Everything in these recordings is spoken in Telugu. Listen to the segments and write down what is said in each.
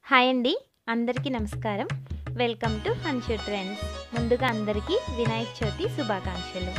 హాయ్ అండి అందరికీ నమస్కారం వెల్కమ్ టు హన్షు ట్రెండ్స్ ముందుగా అందరికీ వినాయక చవితి శుభాకాంక్షలు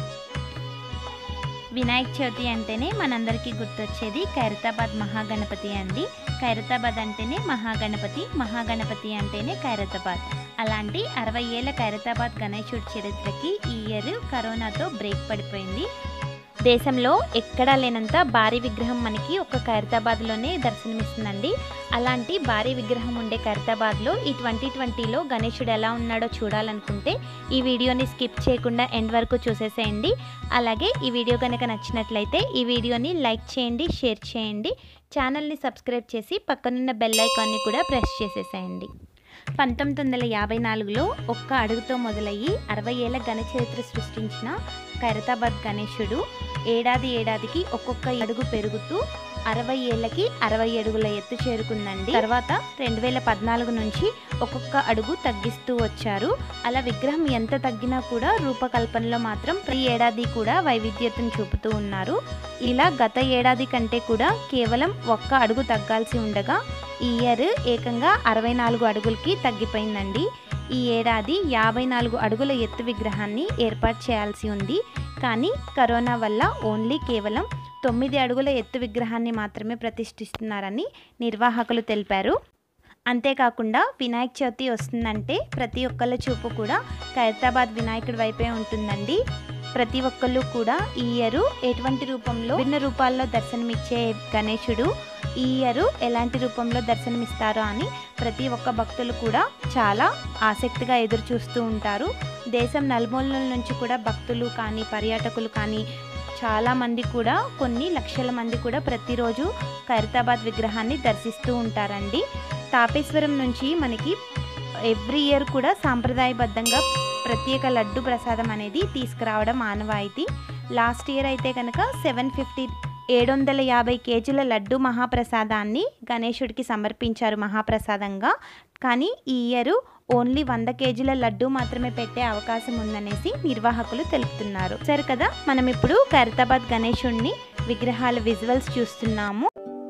వినాయక చవితి అంటేనే మనందరికీ గుర్తొచ్చేది ఖైరతాబాద్ మహాగణపతి అండి ఖైరతాబాద్ అంటేనే మహాగణపతి మహాగణపతి అంటేనే ఖైరతాబాద్ అలాంటి అరవై ఏళ్ళ ఖైరతాబాద్ గణేశుడి చరిత్రకి ఈ ఇయర్ కరోనాతో బ్రేక్ పడిపోయింది దేశంలో ఎక్కడా లేనంత భారీ విగ్రహం మనకి ఒక ఖైరతాబాద్లోనే దర్శనమిస్తుందండి అలాంటి భారీ విగ్రహం ఉండే ఖైరతాబాద్లో ఈ ట్వంటీ ట్వంటీలో గణేశుడు ఎలా ఉన్నాడో చూడాలనుకుంటే ఈ వీడియోని స్కిప్ చేయకుండా ఎండ్ వరకు చూసేసేయండి అలాగే ఈ వీడియో కనుక నచ్చినట్లయితే ఈ వీడియోని లైక్ చేయండి షేర్ చేయండి ఛానల్ని సబ్స్క్రైబ్ చేసి పక్కనున్న బెల్ ఐకాన్ని కూడా ప్రెస్ చేసేసేయండి పంతొమ్మిది వందల యాభై నాలుగులో ఒక్క అడుగుతో మొదలయ్యి అరవై ఏళ్ళ ఘన చరిత్ర సృష్టించిన ఖైరతాబాద్ గణేశుడు ఏడాది ఏడాదికి ఒక్కొక్క అడుగు పెరుగుతూ అరవై ఏళ్ళకి అరవై అడుగుల ఎత్తు చేరుకుందండి తర్వాత రెండు వేల పద్నాలుగు నుంచి ఒక్కొక్క అడుగు తగ్గిస్తూ వచ్చారు అలా విగ్రహం ఎంత తగ్గినా కూడా రూపకల్పనలో మాత్రం ప్రతి ఏడాది కూడా వైవిధ్యతను చూపుతూ ఉన్నారు ఇలా గత ఏడాది కంటే కూడా కేవలం ఒక్క అడుగు తగ్గాల్సి ఉండగా ఈ ఇయర్ ఏకంగా అరవై నాలుగు అడుగులకి తగ్గిపోయిందండి ఈ ఏడాది యాభై నాలుగు అడుగుల ఎత్తు విగ్రహాన్ని ఏర్పాటు చేయాల్సి ఉంది కానీ కరోనా వల్ల ఓన్లీ కేవలం తొమ్మిది అడుగుల ఎత్తు విగ్రహాన్ని మాత్రమే ప్రతిష్ఠిస్తున్నారని నిర్వాహకులు తెలిపారు అంతేకాకుండా వినాయక చవితి వస్తుందంటే ప్రతి ఒక్కళ్ళ చూపు కూడా ఖైరతాబాద్ వినాయకుడి వైపే ఉంటుందండి ప్రతి ఒక్కళ్ళు కూడా ఈ ఇయర్ ఎటువంటి రూపంలో భిన్న రూపాల్లో దర్శనమిచ్చే గణేశుడు ఈ ఇయర్ ఎలాంటి రూపంలో దర్శనమిస్తారో అని ప్రతి ఒక్క భక్తులు కూడా చాలా ఆసక్తిగా ఎదురు చూస్తూ ఉంటారు దేశం నలుమూలల నుంచి కూడా భక్తులు కానీ పర్యాటకులు కానీ చాలా మంది కూడా కొన్ని లక్షల మంది కూడా ప్రతిరోజు ఖైరతాబాద్ విగ్రహాన్ని దర్శిస్తూ ఉంటారండి తాపేశ్వరం నుంచి మనకి ఎవ్రీ ఇయర్ కూడా సాంప్రదాయబద్ధంగా ప్రత్యేక లడ్డు ప్రసాదం అనేది తీసుకురావడం ఆనవాయితీ లాస్ట్ ఇయర్ అయితే కనుక సెవెన్ ఫిఫ్టీ ఏడు వందల యాభై కేజీల లడ్డు మహాప్రసాదాన్ని గణేశుడికి సమర్పించారు మహాప్రసాదంగా కానీ ఈ ఇయర్ ఓన్లీ వంద కేజీల లడ్డు మాత్రమే పెట్టే అవకాశం ఉందనేసి నిర్వాహకులు తెలుపుతున్నారు సరే కదా మనం ఇప్పుడు ఖైరతాబాద్ గణేశుడిని విగ్రహాల విజువల్స్ చూస్తున్నాము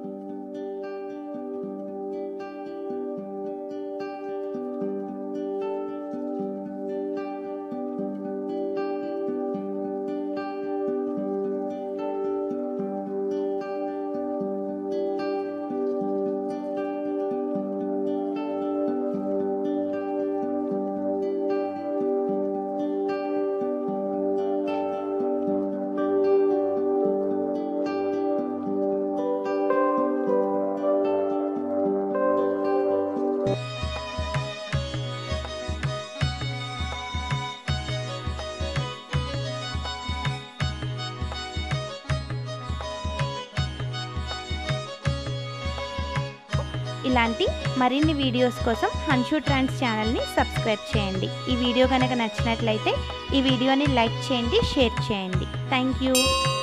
ఇలాంటి మరిన్ని వీడియోస్ కోసం హన్షూ ట్రాన్స్ ఛానల్ని సబ్స్క్రైబ్ చేయండి ఈ వీడియో కనుక నచ్చినట్లయితే ఈ వీడియోని లైక్ చేయండి షేర్ చేయండి థ్యాంక్ యూ